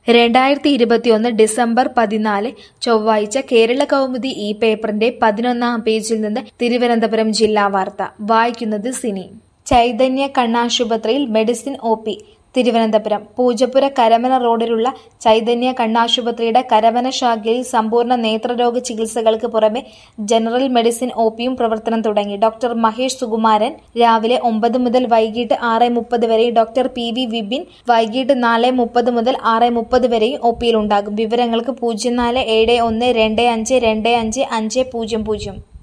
രണ്ടായിരത്തി ഇരുപത്തിയൊന്ന് ഡിസംബർ പതിനാല് ചൊവ്വാഴ്ച കേരള കൗമുദി ഈ പേപ്പറിന്റെ പതിനൊന്നാം പേജിൽ നിന്ന് തിരുവനന്തപുരം ജില്ലാ വാർത്ത വായിക്കുന്നത് സിനി ചൈതന്യ കണ്ണാശുപത്രിയിൽ medicine O P Thiruvananthapuram Poojappura Karamana റോഡിലുള്ള ചൈതന്യ കണ്ണാശുപത്രിയുടെ കരമന ശാഖയിൽ സമ്പൂർണ്ണ നേത്രരോഗ ചികിത്സകൾക്ക് പുറമെ ജനറൽ മെഡിസിൻ ഒ പിയും പ്രവർത്തനം തുടങ്ങി ഡോക്ടർ മഹേഷ് സുകുമാരൻ രാവിലെ ഒമ്പത് മുതൽ വൈകിട്ട് ആറ് മുപ്പത് വരെയും ഡോക്ടർ പി വി വിപിൻ വൈകിട്ട് നാല് മുപ്പത് മുതൽ ആറ് മുപ്പത് വരെയും ഒ പിയിലുണ്ടാകും വിവരങ്ങൾക്ക് പൂജ്യം നാല് ഏഴ് ഒന്ന് രണ്ട് അഞ്ച് രണ്ട് അഞ്ച് അഞ്ച് പൂജ്യം പൂജ്യം